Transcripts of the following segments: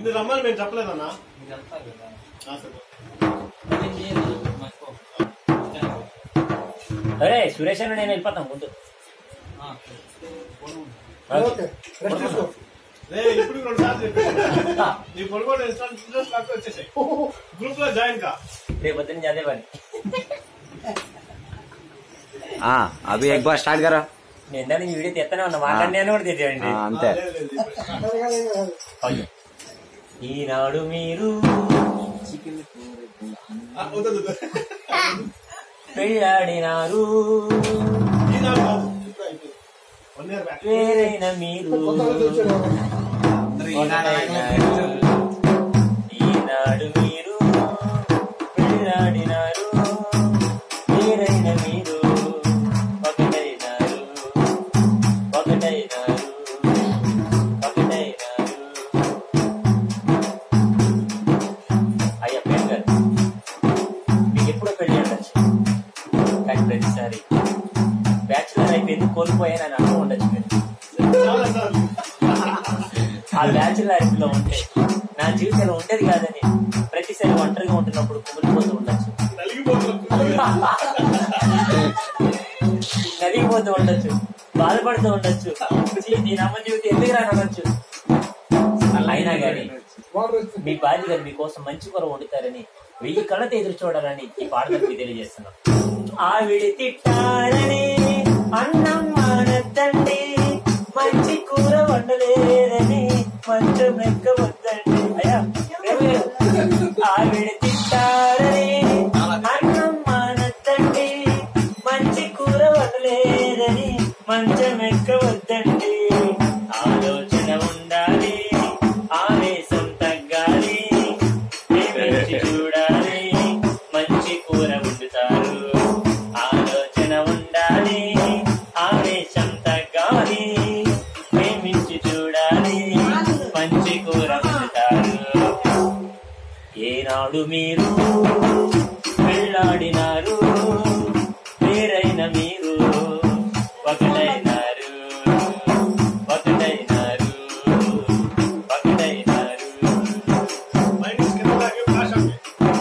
నిన్ను రమ్మని మేము చెప్పలేదన్నా మీరు వెళ్తారు కదా ఆ, సరే. ఏం చేయదు మర్చిపో అరే సురేష్ అన్న నేను వెళ్ళిపోతాం ముందు ఆ, ఫోన్ ఉంది. ఓకే రెస్ట్ తీసుకో రే ఇప్పుడు రెండు సార్లు చెప్పాను నీ పొడుకోవడం ఇంట్రెస్ట్ లాక్కి వచ్చేసాయి గ్రూప్ లో జాయిన్ కా రేపు పొద్దున్న అదే పని हाँ अभी एक बार स्टार्ट करो నేను దాన్ని ఈ వీడియో తీస్తానే ఉన్నా మాట్లాడి కూడా తీసేయండి हाँ ఆ, अंते లేదు, లేదు, ఇప్పుడు. అది కాదు, అది కాదు. అయ్యో. ఈనాడు మీరు ఆ, వద్దు, వద్దు, వద్దు. పెళ్ళాడినారు ఈనాడు కాదు. ఇప్పుడు అయిపోయింది. వన్ ఇయర్ బ్యాక్ వేరైన మీరు కొత్త వాళ్ళు వచ్చారు అందరూ ఈనాడు ఆయన ఈనాడు మీరు పెళ్ళాడినారు వేరైన మీరు ఒకటైనారు ఒకటైనారు ఒకటైనారు అయ్యా ప్రేమ్ గారు మీకు ఎప్పుడో పెళ్లి ఉండొచ్చు కానీ ప్రతిసారి బ్యాచులర్ లైఫ్ ఎందుకు కోల్పోయానని అంటూ ఉండొచ్చు మీరు చాలా సార్లు ఆ బ్యాచులర్ లైఫ్ లో ఉంటే నా జీవితంలో ఉండేది కాదని ప్రతిసారి ఒంటరిగా ఉంటున్నప్పుడు కుమిలిపోతూ ఉండొచ్చు నలిగిపోతున్నా నలిగిపోతూ ఉండొచ్చు బాధపడుతూ ఉండొచ్చు చీ, నీ నమ్మ జీవితం ఎందుకు రానొచ్చు అయినా గానీ వాటర్ వచ్చింది మీ భార్య గారు మీకోసం మంచి కూర వండుతారని వెయ్యి కళ్ళతో ఎదురు చూడాలని ఈ పాటలు మీకు తెలియజేస్తున్నాం ఆవిడ తిట్టారని అన్నం మానద్దండి మంచి కూర వండలేదని మంచం ఎక్కవద్దండి అయ్యా ప్రేమ గారు, ఆవిడ తిట్టారని అన్నం మానద్దండి మంచి కూర వండలేదని మంచం ఎక్కవద్దండి ఆలోచన ఉండాలి ఆవేశం తగ్గాలి ప్రేమించి చూడాలి మంచి కూర వండుతారు ఆలోచన ఉండాలి ఆవేశం తగ్గాలి ప్రేమించి చూడాలి మంచి కూర వండుతారు ఏనాడు మీరు వెళ్ళాడినారు వేరైన మీరు ఒకటైనారు ఒకటైనారు ఒకటైనారు మైండ్ కింద తాకి ఫ్లాష్ ఆఫ్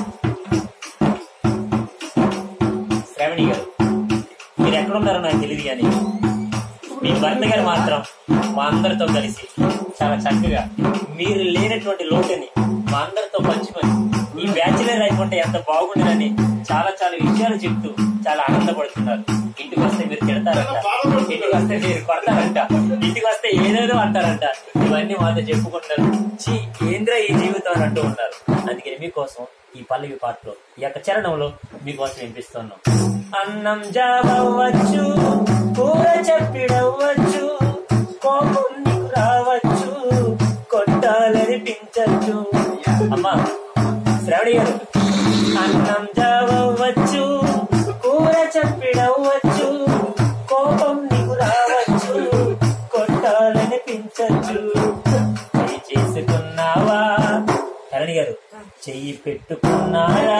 శ్రావణి గారు మీరు ఎక్కడున్నారో నాకు తెలియదు కానీ మీ భర్త గారు మాత్రం మా అందరితో కలిసి చాలా చక్కగా మీరు లేనటువంటి లోటుని మా అందరితో పంచుకొని ఈ బ్యాచులర్ లైఫ్ ఉంటే ఎంత బాగుండదని చాలా చాలా విషయాలు చెప్తూ చాలా ఆనందపడుతున్నారు ఇంటికి వస్తే మీరు తిడతారంట ఇంటికి వస్తే మీరు కొడతారంట ఇంటికి వస్తే ఏదేదో అంటారంట ఇవన్నీ మాతో చెప్పుకుంటారు చీ ఏంద్రా ఈ జీవితం అని అంటూ ఉన్నారు అందుకని మీకోసం ఈ పల్లవి పాటలో ఈ యొక్క చరణంలో మీకోసం వినిపిస్తున్నాం అన్నం జావచ్చు కూర చెప్పిడవచ్చు కోపం నీకు రావచ్చు కొట్టాలనిపించచ్చు అమ్మా శ్రావణి గారు అన్నం జావచ్చు కూర చెప్పిడవచ్చు కోపం నీకు రావచ్చు కొట్టాలనిపించచ్చు చెయ్యి చేసుకున్నావా కరణి గారు చెయ్యి పెట్టుకున్నారా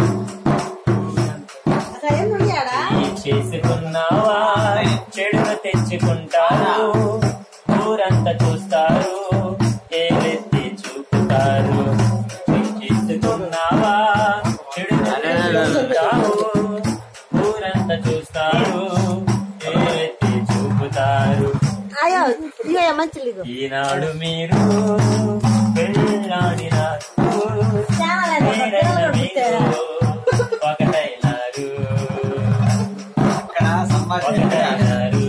చెయ్యి చేసుకున్నావా చెడును తెచ్చుకుంటారు ఊరంతా చూస్తారు ఏదెత్తి చూపుతారు చెయ్యి చేసుకున్నావా చెడును తెచ్చుకుంటారు ఊరంతా చూస్తారు ఏదెత్తి చూపుతారు అయ్యో ఇయ్యో మంచిలు ఇగో ఈనాడు మీరు పెళ్ళాడినారు వేరైన మీరు ఒకటైనారు ఇక్కడ సంభాషణ ఒకటైనారు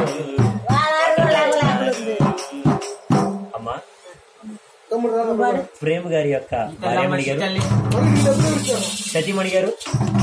అమ్మా తమ్ముడు రా, రా, రా. ప్రేమ్ గారి యొక్క భార్యమణి గారు తల్లి మరి ఈ డబ్బులు ఇచ్చాను సతీమణి గారు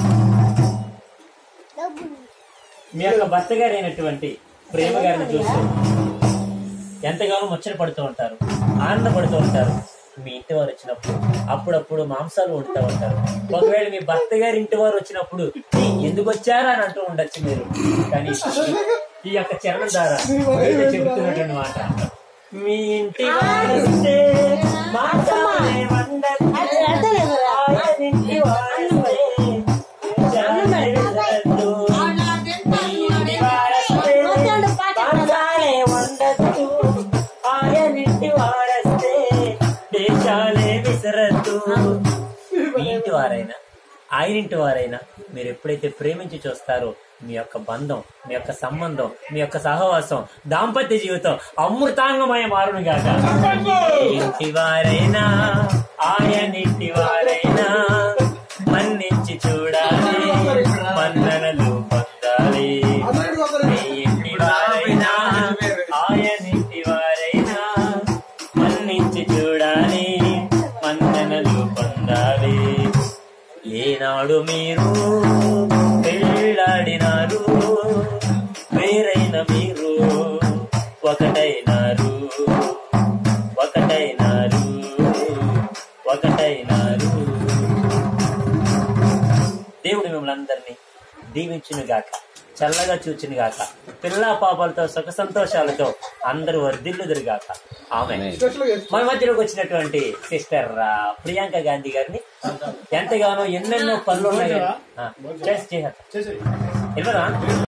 మీ యొక్క భర్త గారు అయినటువంటి ప్రేమ గారిని చూస్తూ ఎంతగానో ముచ్చట పడుతూ ఉంటారు ఆనందపడుతూ ఉంటారు మీ ఇంటి వారు వచ్చినప్పుడు అప్పుడప్పుడు మాంసాలు వండుతూ ఉంటారు ఒకవేళ మీ భర్త గారి ఇంటి వారు వచ్చినప్పుడు "ఈ, ఎందుకు వచ్చారా అని అంటూ ఉండొచ్చు మీరు కానీ ఈ యొక్క చరణం ద్వారా మీతో చెబుతున్నటువంటి మాట మీ ఇంటి వారు వస్తే మాంసాలే వండద్దు. ఆయన ఇంటి వారు వస్తే మాంసాలే వండద్దు. వాడస్తే ఆయనింటి వాడస్తే దేశ నిమిషాలే విసరద్దు మీ ఇంటి వారైనా ఆయన ఇంటి వారైనా మీరు ఎప్పుడైతే ప్రేమించి చూస్తారో మీ యొక్క బంధం మీ యొక్క సంబంధం మీ యొక్క సహవాసం దాంపత్య జీవితం అమృతాంగమయ మారును గాక ఇంటి వారైనా ఆయనింటి వారైనా మన్నించి చూడాలి మన్ననలు పొందాలి అందరికీ ఒకరు మీ ఇంటి వారైనా ఆయనింటి వారైనా మన్నించి చూడాలి మన్ననలు పొందాలి ఏనాడు మీరు పెళ్ళాడినారు వేరైన మీరు ఒకటైనారు ఒకటైనారు ఒకటైనారు దేవుడు మిమ్మల్ని అందరినీ దీవించును గాక చల్లగా చూచును గాక పిల్ల పాపలతో సుఖ సంతోషాలతో అందరూ వర్ధిల్లుదురు గాక ఆమె స్పెషల్ గా మన మధ్యలోకి వచ్చినటువంటి సిస్టర్ ఆ, ప్రియాంక గాంధీ గారిని ఎంతగానో ఎన్నెన్నో పనులు ఉన్నాయి ఆ, చేసి చేసేస్తా. చేసేయ్ వెళ్ళరా